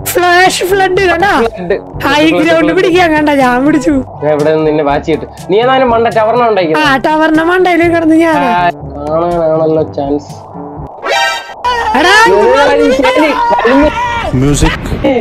Flash flood കണ്ടാ Flood. High ground പിടിക്കാൻ കണ്ട ഞാൻ പിടിച്ചു ഞാൻ ഇവിടെ നിന്ന് നിന്നെ വാച്ചിട്ട് നീ ഏതായാലും മണ്ട ടവറിനെ ആ ഉണ്ടായിരിക്കും ടവറിന്റെ മണ്ടയില് കിടന്ന് ഞാൻ കാണാനാണല്ലോ ചാൻസ് എടാ Music.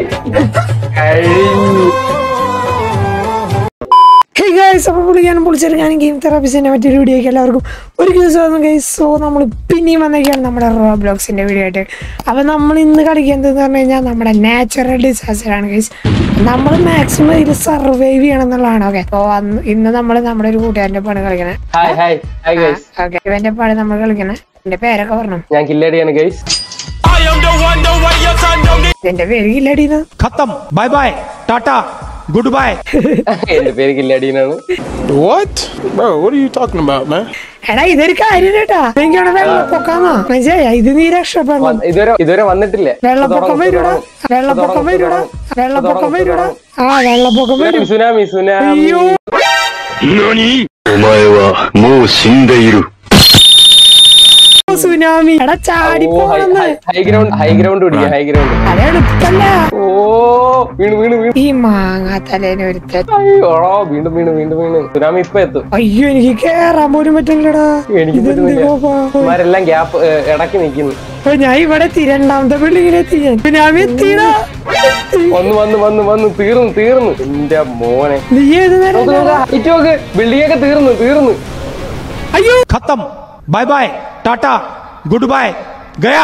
ഹേ ഗൈസ് അപ്പോൾ പുള്ളിക്കാനും പൊളിച്ചെടുക്കാനും ഗെയിം തെറാപ്പിസിന്റെ മറ്റൊരു വീഡിയോയ്ക്ക് എല്ലാവർക്കും ഒരു ദിവസം വന്നു ഗൈസ് സോ നമ്മൾ പിന്നെയും വന്നേക്കാണ് നമ്മുടെ റോ ബ്ലോഗ്സിന്റെ വീഡിയോ ആയിട്ട് അപ്പോൾ നമ്മൾ ഇന്ന് കളിക്കുന്നത് പറഞ്ഞു കഴിഞ്ഞാൽ നമ്മുടെ നാച്ചുറൽ ഡിസാസ്റ്റർ ആണ് ഗൈസ് നമ്മൾ മാക്സിമം ഇതിൽ സർവൈവ് ചെയ്യണം എന്നുള്ളതാണ് ഓക്കെ അപ്പോൾ ഇന്ന് നമ്മൾ നമ്മുടെ ഒരു കൂട്ടുകാരൻ്റെ പാണ് കളിക്കണേ hi hi hi guys okay ഇവന്റെ പാട് നമ്മൾ കളിക്കണേ എന്റെ പേരൊക്കെ പറഞ്ഞു ഞാൻ കില്ലടിയാണ് ഗൈസ് എന്റെ പേര് കില്ലടിന്ന് Khatam. Bye bye. Tata. Goodbye. എന്റെ പേര് കില്ലടിയാണ് What? Bro, what are you talking about, man? എടാ ഇതൊരു കാര്യം കേട്ടാ എനിക്കാണ് വെള്ളപ്പൊക്കാന്നോ മനസ്സിലായ ഇത് നീ രക്ഷപ്പെടണം വന്ന് ഇതുവരെ ഇതുവരെ വന്നിട്ടില്ലേ വെള്ളപ്പൊക്കം വരൂടാ വെള്ളപ്പൊക്കം വരൂടാ വെള്ളപ്പൊക്കം വരൂടാ ആ വെള്ളപ്പൊക്കം വരും സുനാമി സുനാമി അയ്യോ お前はもう死んでいる。 സുനാമി എടാ ചാടി പോണെന്ന് ഹൈ ഗ്രൗണ്ട് ഹൈ ഗ്രൗണ്ട് പിടിക്കാം ഹൈ ഗ്രൗണ്ട് അത് എളുപ്പല്ല ഓ വീണ് വീണ് വീണ് ഈ മാങ്ങാ തലേനെ ഒരുത്തൻ അയ്യോടാ വീണ്ടും വീണ്ടും വീണ്ടും വീണ് സുനാമി ഇപ്പൊ എത്തും അയ്യോ എനിക്ക് കേറാൻ പോലും പറ്റില്ലടാ എനിക്ക് ഇതെന്ത് പറ്റുന്നില്ല കോപ്പാ ഇവന്മാരെല്ലാം ഗ്യാപ്പ് ഇടയ്ക്ക് നിക്കുന്നു അപ്പൊ ഞാൻ ഇവിടെ എത്തി രണ്ടാമത്തെ ബിൽഡിങ്ങിൽ എത്തി ഞാൻ സുനാമി എത്തിയടാ വന്ന് വന്ന് വന്ന് വന്ന് തീർന്നു തീർന്നു എന്റെ മോനെ നീ ഏത് നേരം നോക്ക് നോക്ക്, height നോക്ക് ബിൽഡിംഗ് ഒക്കെ തീർന്നു തീർന്നു അയ്യോ Khatam. Bye bye. Tata. Goodbye. Gaya.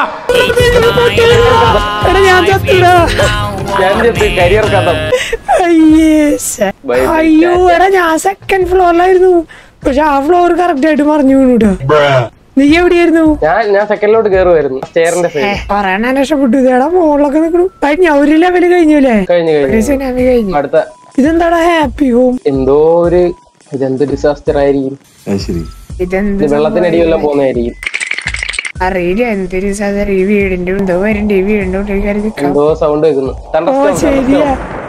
എടാ ഞാൻ ചത്തിടാ ഞാൻ ചെത്ത് കരിയർ കഥം അയ്യേ ശ്ശെ. Bye bye, അയ്യോ ടാറ്റ. എടാ ഞാൻ സെക്കൻഡ് ഫ്ലോറിലായിരുന്നു പക്ഷെ ആ ഫ്ലോർ കറക്റ്റ് ആയിട്ട് മറിഞ്ഞു വീണുട്ടോ നീ എവിടെയായിരുന്നു ഞാൻ ഞാൻ സെക്കൻഡിലോട്ട് കയറുമായിരുന്നു സ്റ്റെയറിന്റെ സൈഡ് പറയണ രക്ഷപ്പെട്ടു ഇതേടാ മുകളിലൊക്കെ നിൽക്കണു കഴിഞ്ഞ ഒരു ലെവല് കഴിഞ്ഞുല്ലേ കഴിഞ്ഞു ഒരു കഴിഞ്ഞു സുനാമി കഴിഞ്ഞു അടുത്ത ഇതെന്താടാ ഹാപ്പി ഹോം എന്തോ ഒരു ഇതെന്ത് ഡിസാസ്റ്റർ ആയിരിക്കും ഇതെന്ത് ഇത് വെള്ളത്തിനടി വല്ലതും പോകുന്നതായിരിക്കും അറിയില്ല എന്തൊരു സാധനം ഈ വീടിന്റെ എന്തോ വരുന്നുണ്ട് ഈ വീടിന്റെ ഉള്ളിൽ കയറി നിൽക്കാം എന്തോ സൗണ്ട് കേൾക്കുന്നു ഓ Thunderstorm, ശരിയാ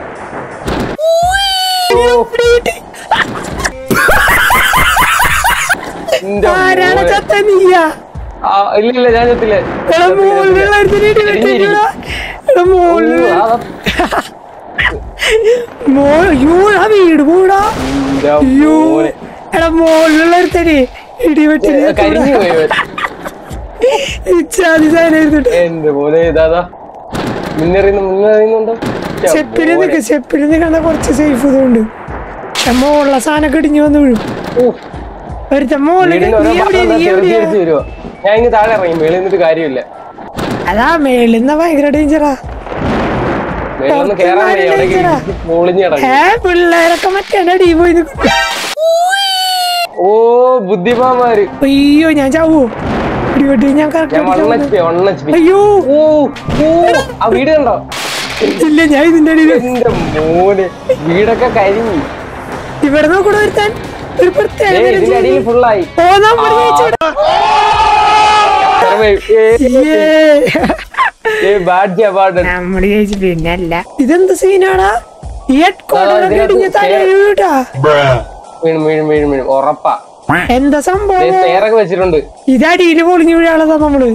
എന്റെ ആരാണ് മോനെ. ചത്ത നീയാ ആ, ഇല്ല ഇല്ല ഞാൻ ചെത്തില്ല എടാ മുകളിലുള്ള ഒരുത്തനെ ഇടി വെട്ടിക്കടാ. എടാ മുകളിലുള്ള മോ- അയ്യോ, ആ വീട് പോടാ അയ്യോ എടാ മുകളിലുള്ള ഒരുത്തനെ ഇടിവെട്ടി കരിഞ്ഞു പോയി ഇവൻ. ഇച്ചാതി സാധനം എന്റെ പോലെ ഇതാ മുന്നറിയുന്നു മുന്നറിയുന്നുണ്ടോ ചെപ്പില് നിൽക്ക് ചെപ്പില് നിൽക്കണ കുറച്ച് സേഫ് ഇതുണ്ട് പക്ഷെ മുകളിലെ സാധനം ഇടിഞ്ഞു വന്ന് വീഴും ഒരുത്ത മുകളിൽ വീടിന്റെ ഓരോ നീ എവിടെയാ ഭാഗം നീ ചെറുതി എവിടെയാ അടിച്ച് വരുവാ ഞാൻ ഇങ്ങ് താഴെ ഇറങ്ങി മേളിൽ നിന്നിട്ട് കാര്യമില്ല അതാ മേളിന്ന ഭയങ്കര ഡേഞ്ചറാ മേളിലൊന്ന് കേറാൻ വയ്യ അവിടെ ഇല്ലടാ. പൊളിഞ്ഞ് കിടക്കും ഏ പിള്ളേരൊക്കെ മറ്റേ അടി പോയി നിൽക്കും ഓ ബുദ്ധിമാന്മാര് അയ്യോ ഞാൻ ചാവോ ഇടിവെട്ടി ഞാൻ ഞാൻ correct one H P one H P അയ്യോ ഓ ഓ ആ വീട് കണ്ടോ ഇല്ല ഞാൻ ഇതിന്റെ അടിയിൽ എന്റെ മോന് വീടൊക്കെ കരിഞ്ഞു ഇവിടെ നോക്കണ ഒരുത്താൻ ഒരു പ്രത്യേക ഏ തരം ഇതിന്റെ അടിയിൽ ചെയ്തു. ഫുള്ളായി ഓ നമ്മൾ ജയിച്ചു ബാഡ് അവാർഡ് നമ്മള് ജയിച്ചു പിന്നല്ല ഇതെന്ത് സീനാടാ ഈ ഹെഡ് ആ, കോട്ടൊക്കെ ഇതിനകത്ത് ഇടിഞ്ഞ തലയൂട്ടാ വീണു വീണു വീണു വീണു ഉറപ്പാ എന്താ സംഭവം സ്റ്റെയറൊക്കെ വെച്ചിട്ടുണ്ട് ഇത് അടിയിൽ പൊളിഞ്ഞു വീഴാളതാ നമ്മള്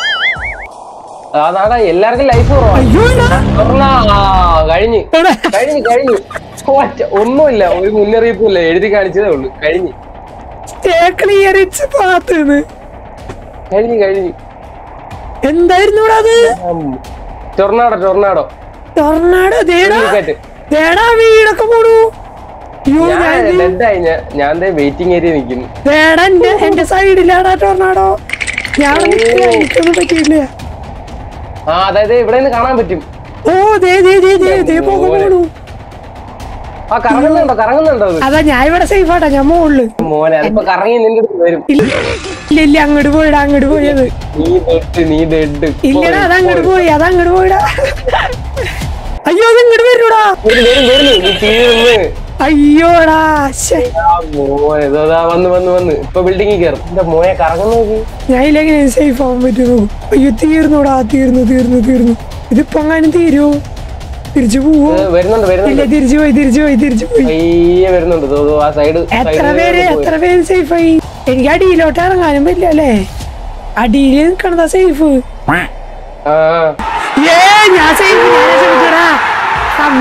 അതാടാ എല്ലാവർക്കും ലൈഫ് കുറവാ അയ്യോ എടാ. തുറന്നാ, ആ, കഴിഞ്ഞ് എടാ. കഴിഞ്ഞു കഴിഞ്ഞു ഒറ്റ ഒന്നുമില്ല ഒരു മുന്നറിയിപ്പില്ല എഴുതി കാണിച്ചതേ ഉള്ളൂ കഴിഞ്ഞു സ്റ്റേ ക്ലിയറിച്ച് പാത്തുന്ന് കഴിഞ്ഞു കഴിഞ്ഞു എന്തായിരുന്നു ഇവിടെ അത് ടൊർണാഡോ ടൊർണാഡോ ടൊർണാഡോ ദേടാ ചുഴലിക്കാറ്റ്. ദേടാ വീടൊക്കെ പോണു അയ്യോ ഞാൻ ഞാൻ ഇത് ഡെഡായി ഞാൻ ഞാൻ വെയിറ്റിംഗ് ഏരിയ നിൽക്കുന്നു ദേടാ എന്റെ എന്റെ സൈഡിലാടാ ടൊർണാഡോ ഞാൻ നിൽക്കുക എനിക്കൊന്നും പറ്റിയില്ല ആ അതായത് ഇവിടെ നിന്ന് കാണാൻ പറ്റും ഓ ദേ ദേ ദേ ദേ ദേ പോക പോണു ആ കറങ്ങുന്നുണ്ടോ കറങ്ങുന്നുണ്ടോ അത് അതാ ഞാൻ ഇവിടെ സേഫ് ആട്ടാ ഞാൻ മുകളില് മോനെ അതിപ്പോ കറങ്ങി നിന്റെ അടുത്ത് വരും ഇല്ല ഇല്ല ഇല്ല അങ്ങോട്ട് പോയിടാ അങ്ങോട്ട് പോയത് നീ ഡെഡ് നീ ഡെഡ് ഇല്ലടാ അത് അങ്ങോട്ട് പോയി അത് അങ്ങോട്ട് പോയിടാ അയ്യോ അത് ഇങ്ങോട്ട് വരൂടാ വരും വരും വരുന്നു നീ തീർന്ന് അയ്യോടാ ശ്ശെ. ആ മോനെ ഇതാ വന്ന് വന്ന് വന്ന് ഇപ്പൊ ബിൽഡിങ്ങിൽ കയറും എന്റെ മോനെ കറങ്ങുന്നു നോക്കി ഞാൻ ഇല്ലെങ്കിൽ സേഫ് ആവാൻ പറ്റുമോ അയ്യോ തീർന്നുടാ തീർന്നു തീർന്നു തീർന്നു ഇതിപ്പോ അങ്ങനെ തീരുവോ തിരിച്ചു പോവോ ഏ, വരുന്നുണ്ട് ഇല്ല വരുന്നുണ്ട് തിരിച്ചു പോയി തിരിച്ചു പോയി തിരിച്ചു പോയി പയ്യെ വരുന്നുണ്ട് ദോ, ദോ, ആ സൈഡ് എത്ര പേര് എത്ര പേര് സേഫ് ആയി എനിക്ക് അടിയിലോട്ട് ഇറങ്ങാനും പറ്റില്ല അല്ലേ അടിയിൽ നിൽക്കണതാ സേഫ് ആ ഏ ഞാൻ സേഫ് ഞാൻ രക്ഷപ്പെട്ടടാ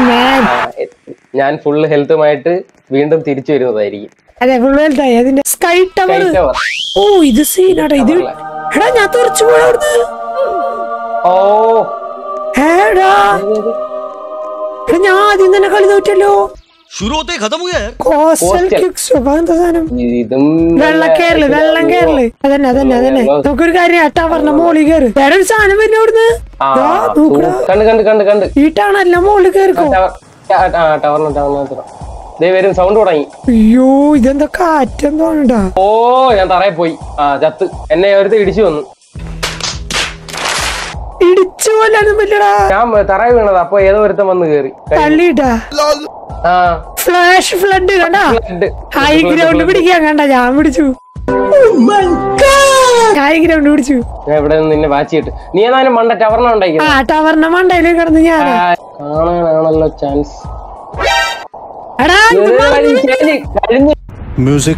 മാൻ ആ, എ- ഞാൻ ഫുൾ ഹെൽത്തുമായിട്ട് വീണ്ടും തിരിച്ചു വരുന്നതായിരിക്കും അതെ ഫുൾ വലുതായി അതിന്റെ സ്കൈ ടവർ Sky tower. ഓ ഇത് സീനാടാ ഇത് എടാ ഞാൻ തെറിച്ചു പോയ അവിടുന്ന് ഓ ഏടാ എടാ ഞാൻ ആദ്യം തന്നെ കളി തോറ്റല്ലോ शुरू होते ही खत्म हुआ है കോസ്റ്റൽ Coastal. കിക്സ് അപ്പൊ എന്താ സാധനം ഇതും വെള്ളം കേറല് വെള്ളം കേറല് അതന്നെ അതന്നെ അതന്നെ നമുക്കൊരു കാര്യം അട്ടാ പറഞ്ഞ മോളിൽ കയറി വേറെ ഒരു സാധനം വരുന്ന അവിടുന്ന് ആ ദാ, നോക്കടാ കണ്ട് കണ്ട് കണ്ട് കണ്ട് വീട്ടാണല്ല മോളിൽ കയറിക്കോ ടവർ ആ ടവറിന് ടവറിന് ദേ വരും സൗണ്ട് തുടങ്ങി അയ്യോ ഇതെന്താ കാറ്റെന്തോണ്ടാ ഓ ഞാൻ തറയിൽ പോയി ആ ചത്ത് എന്നെ ഒരുത്ത് ഇടിച്ചു വന്നു ഇടിച്ചു പോലാനും പറ്റടാ ഞാൻ തറയിൽ വീണത് അപ്പൊ ഏതോ ഒരുത്തൻ വന്ന് കേറി തള്ളിയിട്ടാ ആ ഫ്ലാഷ് ഫ്ലഡ് കണ്ടാ flood. ഹൈ ഗ്രൗണ്ട് പിടിക്കാൻ കണ്ട ഞാൻ പിടിച്ചു ഹൈ ഗ്രൗണ്ട് പിടിച്ചു ഞാൻ ഇവിടെ നിന്ന് നിന്നെ വാച്ചിട്ട് നീ ഏതായാലും മണ്ട ടവറിനാ ആ ഉണ്ടായിരിക്കുന്നത് ടവറിന്റെ മണ്ടയില് കിടന്ന് ഞാൻ കാണാനാണല്ലോ ചാൻസ് എടാ ഇത് മറിഞ്ഞ് കഴിഞ്ഞു Music.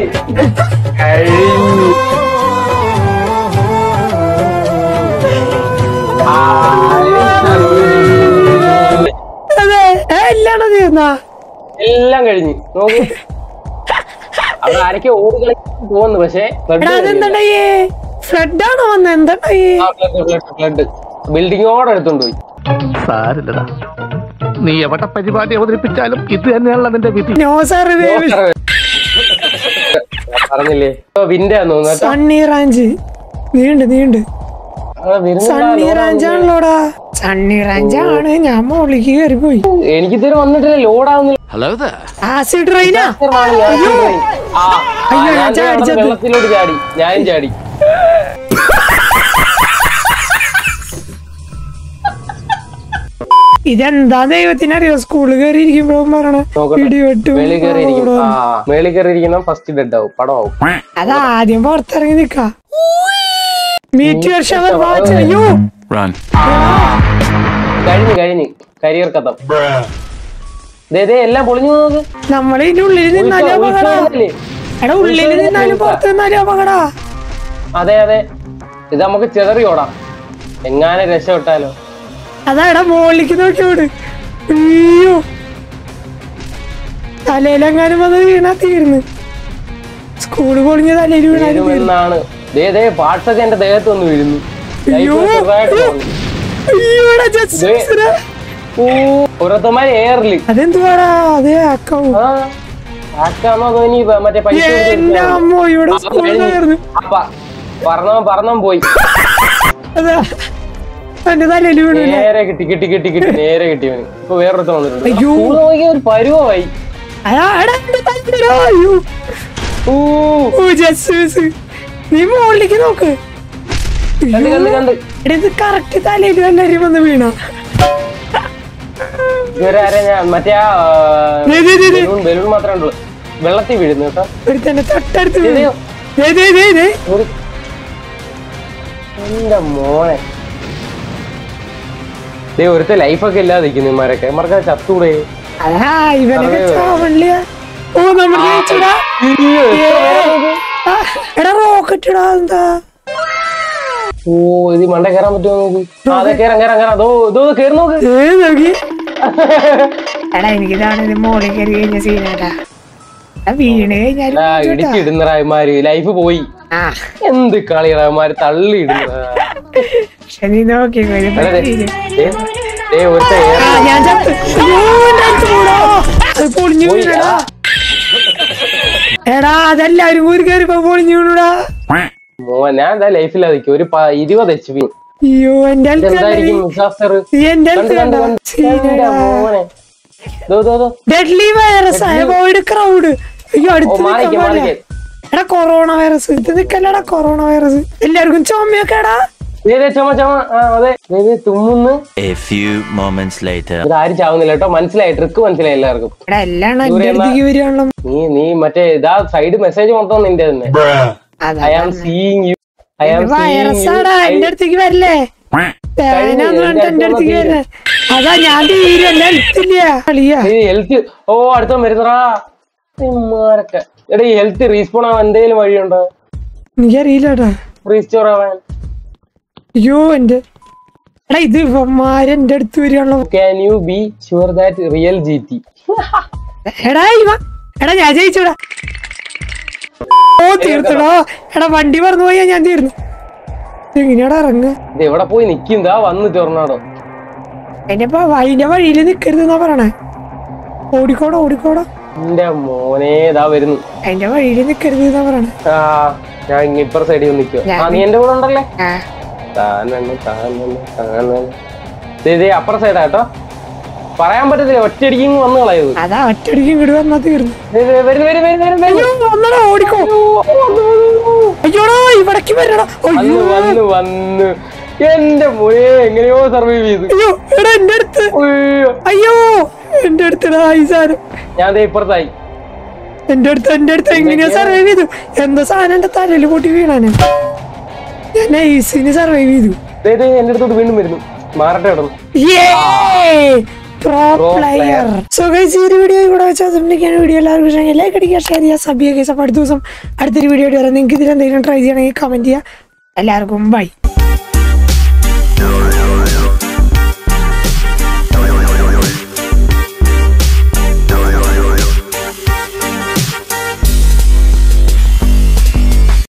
കഴിഞ്ഞു അതെ ഏ, ഇല്ലാണോ തീർന്നാ എല്ലാം കഴിഞ്ഞു നോക്കൂ അവിടെ ആരൊക്കെ ഓടി കളിക്കാൻ പോകുന്നു പക്ഷേ എടാ അതെന്താണ്ടായേ ഫ്ലഡ് ആണോ വന്നത് എന്താണ്ടായേ ഫ്ലഡ് ബിൽഡിങ്ങോടെ എടുത്തോണ്ട് പോയി സാരില്ലടാ നീ എവിടെ പരിപാടി അവതരിപ്പിച്ചാലും ഇത് തന്നെയാണല്ലോ നിന്റെ വിധി നോ സാർ പറഞ്ഞില്ലേ വിന്റെ തോന്നുന്നു കേട്ടോ സണ്ണി റാഞ്ച് നീണ്ട് നീണ്ട് ആ, വരുന്നില്ല, സണ്ണി ലോഡ് റാഞ്ച് ആവുന്നില്ല. ആണല്ലോടാ സണ്ണി റാഞ്ച് ആണ് ഞാൻ മോളിലേക്ക് കയറി പോയി എനിക്ക് ഇതുവരെ വന്നിട്ടില്ല ലോഡ് ആവുന്നില്ല हेलो there ആസിഡ് ട്രെയിനാ ആ, ആ, അയ്യോ, ഞാൻ ഞാൻ ചാടി നടന്ന് ചത്തു. വെള്ളത്തിലോട്ട് ചാടി ഞാനും ചാടി ഇതെന്താ ദൈവത്തിനറിയോ സ്കൂളിൽ കയറി ഇരിക്കുമ്പോഴും പറയണ നോക്കട്ടെ ഇടിവെട്ടും മേളിൽ കയറി ഇരിക്കും ഓടോ. ആ മേളിൽ കയറി ഇരിക്കുന്ന ഫസ്റ്റ് ഡെഡ് ആവും പടം ആവും അതാദ്യം പുറത്തിറങ്ങി നിക്കാ മീറ്റ് വർഷം അയ്യോ Run. കഴിഞ്ഞു കഴിഞ്ഞു കരിയർ കഥം ദേ ദേ എല്ലാം പൊളിഞ്ഞു നോക്ക് നമ്മൾ ഇതിന്റെ ഉള്ളിൽ നിന്നാലും അപകടാ ഉൾക്കൊള്ളുന്നില്ലേ? എടാ ഉള്ളിൽ നിന്നാലും പുറത്ത് നിന്നാലും അപകടാ അതെ അതെ ഇത് നമുക്ക് ചെതറി ഓടാം എങ്ങാനെ രക്ഷപ്പെട്ടാലോ അതാ എടാ മുകളിലേക്ക് നോക്കിയോട് അയ്യോ തലയിലെങ്ങാനും വന്ന് വീണാ തീർന്ന് സ്കൂള് പൊളിഞ്ഞ തലയിൽ വീണാലും തീർന്നു എന്നാണ് ദേ ദേ പാർട്സ് ഒക്കെ എന്റെ ദേഹത്ത് വന്ന് വീഴുന്നു അയ്യോ. ലൈഫ് ചെറുതായിട്ട് പോകുന്നു. അയ്യോടാ ജസ്റ്റിസിനെ. ഓ ഓരോരുത്തന്മാര് എയറില് അതെന്തുവാടാ അതേ ആക്കാവൂ ആ ആക്കാന്നോ അതോ ഇനി ഇപ്പൊ മറ്റേ പൈസ കൊടുത്ത് എന്റെ എടുത്തതാണോ? അമ്മ ഇവിടെ ആ, സ്കൂളിൽ കഴിഞ്ഞു. കയറുന്നു അപ്പ പറന്നവൻ പറന്നവൻ പോയി അതാ എന്റെ തലയിൽ വീണില്ല നേരെ കിട്ടി കിട്ടി കിട്ടി കിട്ടി നേരെ കിട്ടിയവന് ഇപ്പൊ വേറൊരുത്തൻ വന്നിട്ടുണ്ട് അയ്യോ. സ്കൂൾ നോക്കിയ ഒരു പരുവമായി അതാ എടാ എന്റെ തലയിലാ. അയ്യോ ഊ ഓ ജസ്റ്റിസ് നീ മുകളിലേക്ക് നോക്ക് കണ്ട് കണ്ട് കണ്ട് എടാ ഇത് കറക്റ്റ് തലയിൽ എല്ലാരും വന്ന് വീണ ഇതുവരെ ആരെ ഞാൻ മറ്റേ ആ ദേ, ദേ, ദേ, ദേ. ബലൂൺ ബലൂൺ മാത്രമേ ഉള്ളൂ വെള്ളത്തിൽ വീഴുന്നു കേട്ടോ ഒരുത്തന്റെ തൊട്ടടുത്ത് വീണു. ഇതെയോ? ദേ, ദേ, ദേ, ദേ. ഒരു എന്റെ മോനെ ദേ ഒരുത്ത ലൈഫൊക്കെ ഇല്ലാതെ നിൽക്കുന്നു ഇമാരൊക്കെ ഇമാർക്ക് ചത്തൂടെ അതാ ഇവനൊക്കെ അതെ. ചാവള്ളിയ ഓ നമ്മൾ ജയിച്ചടാ ആ, എടാ റോക്കറ്റ് ഇടാ എന്താ ഓ ഇത് മണ്ട കയറാൻ പറ്റുമോ നോക്ക് ആ, അതെ കേറാം കേറാം കേറാം അതോ ഇതോ കേറി നോക്ക് ഏ നോക്കി എടാ എനിക്കിതാണ് ഇത് മോളിൽ കയറി കഴിഞ്ഞ സീനാട്ടാ എടാ, വീണ് കഴിഞ്ഞാലും ആ ചോട്ടാ. ഇടിച്ചിടുന്നറ ഇമാര് ലൈഫ് പോയി ആ എന്ത് കളിയറ ഇമാര് തള്ളി ഇടുന്നതാ പക്ഷെ നീ നോക്കി അതെ, ദേ, ദേ, ദേ, ഒരുത്ത ഏറെ ആ ഞാൻ ചത്ത് അയ്യോ, എൻ്റെ അടുത്ത് പോടാ. അത് പൊളിഞ്ഞു പോയി. വീണടാ ആ, എടാ അതെല്ലാരും കൂടി കയറിപ്പോ പൊളിഞ്ഞു വീണുടാ മോൻ ഞാൻ എന്താ ലൈഫിലാ നിൽക്കും ഒരു പ- ഇരുപത് എച്ച് പി അയ്യോ എന്റെ അടുത്ത് എന്തായിരിക്കും ഡിസാസ്റ്റർ നീ എന്റെ കണ്ട് അടുത്ത് കണ്ട് കണ്ടോ? കണ്ട് സീനടാ. മോനെ ദോ, ദോ, ദോ. ഡെഡ്ലി വൈറസ് അവോയ്ഡ് ക്രൗഡ് അയ്യോ ഓ അടുത്ത് മാറിക്കേ നിൽക്കാൻ മാറിക്കേ പാടില്ല. എടാ കൊറോണ വൈറസ് ഇത് നിക്കല്ലടാ കൊറോണ വൈറസ് എല്ലാവർക്കും ചുമയൊക്കെ എടാ ദേ, ദേ, ചുമ ചുമ ആ അതെ ദേ, ദേ, തുമ്മുന്ന് A few moments later. ഇത് ആരും ചാവുന്നില്ല കേട്ടോ മനസ്സിലായി ട്രിക്ക് മനസ്സിലായി എല്ലാവർക്കും എടാ എല്ലാം എന്റെ ദൂരെ എന്നാ? അടുത്തേക്ക് വരികയാണല്ലോ നീ നീ മറ്റേ ഇതാ സൈഡ് മെസ്സേജ് മൊത്തം നിന്റെ തന്നെ I am seeing you I am virus ആടാ എന്റെ അടുത്തേക്ക് വരില്ലേ പേനാന്ന് പറഞ്ഞിട്ട് എന്റെ അടുത്തേക്ക് വരുന്നേ അതാ ഞാൻ തീരും എന്നെ എടുത്തില്ല കളിയാ ഹെൽത്ത് ഓ അടുത്ത വരുന്നറാ ഇമ്മാരൊക്കെ എടാ ഈ ഹെൽത്ത് റീസ്പോൺ ആവാൻ എന്തെങ്കിലും വഴിയുണ്ടോ എനിക്കറിയില്ലടാ റീസ്റ്റോർ ആവാൻ അയ്യോ എന്റെ എടാ ഇത് ഇവന്മാര് എന്റെ അടുത്ത് വരികയാണല്ലോ can you be sure that real G T എടാ ഇവ എടാ ഞാൻ ജയിച്ചുടാ ഓ തീർത്തടാ എടാ വണ്ടി പറന്നു പോയാ ഞാൻ തീർന്നു എങ്ങനെയാടാ ഇറങ്ങുക ഇത് എവിടെ പോയി നിൽക്കുന്നതാ വന്ന് ടൊർണാഡോ അതിന്റെ അതിന്റെ വഴിയിൽ നിക്കരുത് എന്നാ പറയണേ ഓടിക്കോടാ ഓടിക്കോടാ എന്റെ മോനെ ഇതാ വരുന്നു അതിന്റെ വഴിയിൽ നിക്കരുത് എന്നാ പറയണേ ആ ഞാൻ ഇങ്ങ ഇപ്പുറ സൈഡിൽ നിൽക്കുക ആ ഞാൻ- നീ എന്റെ കൂടെ ഉണ്ടല്ലേ ആ താനന്നെ താനന്നെ താനന്നെ ദേ, ദേ അപ്പുറ സൈഡാ കേട്ടോ പറയാൻ പറ്റത്തില്ല ഒറ്റയടിക്കും വന്ന് കളയത് അതാ ഒറ്റടിക്ക് ഇങ്ങോട്ട് വന്നാ തീർന്നു ദേ, ദേ, വരുന്നു വരുന്നു വരുന്നു വരുന്നു വരുന്നു അയ്യോ വന്നടാ ഓടിക്കോ അയ്യോടാ ഇവിടേക്ക് വരണടാ വന്ന് അയ്യോ വന്ന് വന്ന് എന്റെ മോനെ എങ്ങനെയോ സർവൈവ് ചെയ്തു അയ്യോ എടാ എന്റെ അടുത്ത് ഉയ്യോ. അയ്യോ എന്റെ അടുത്തടാ ഈ സാധനം ഞാൻ ദേ ഇപ്പുറത്തായി എന്റെ അടുത്ത് എന്റെ അടുത്ത് എങ്ങനെയാ സർവൈവ് ചെയ്തു എന്താ സാധനം എന്റെ തലയിൽ പൊട്ടി വീണാന് ഞാൻ ഐസിന് സർവൈവ് ചെയ്തു ദേ, ദേ, എന്റെ അടുത്തോട്ട് വീണ്ടും വരുന്നു മാറട്ടെ കിടന്നു pro Pro player so guys ഈ ഒരു വീഡിയോ ഇവിടെ വെച്ച് അവസാനിപ്പിക്കുകയാണ് വീഡിയോ എല്ലാവർക്കും ഇഷ്ടമെങ്കിൽ ലൈക്ക് അടിക്കുക ഷെയർ ചെയ്യുക സബ് ചെയ്യുക guys. അപ്പോൾ അടുത്ത ദിവസം അടുത്തൊരു വീഡിയോ വരാം നിങ്ങൾക്ക് ഇതിൽ എന്തെങ്കിലും ട്രൈ ചെയ്യണമെങ്കിൽ കമന്റ് ചെയ്യുക എല്ലാവർക്കും ബൈ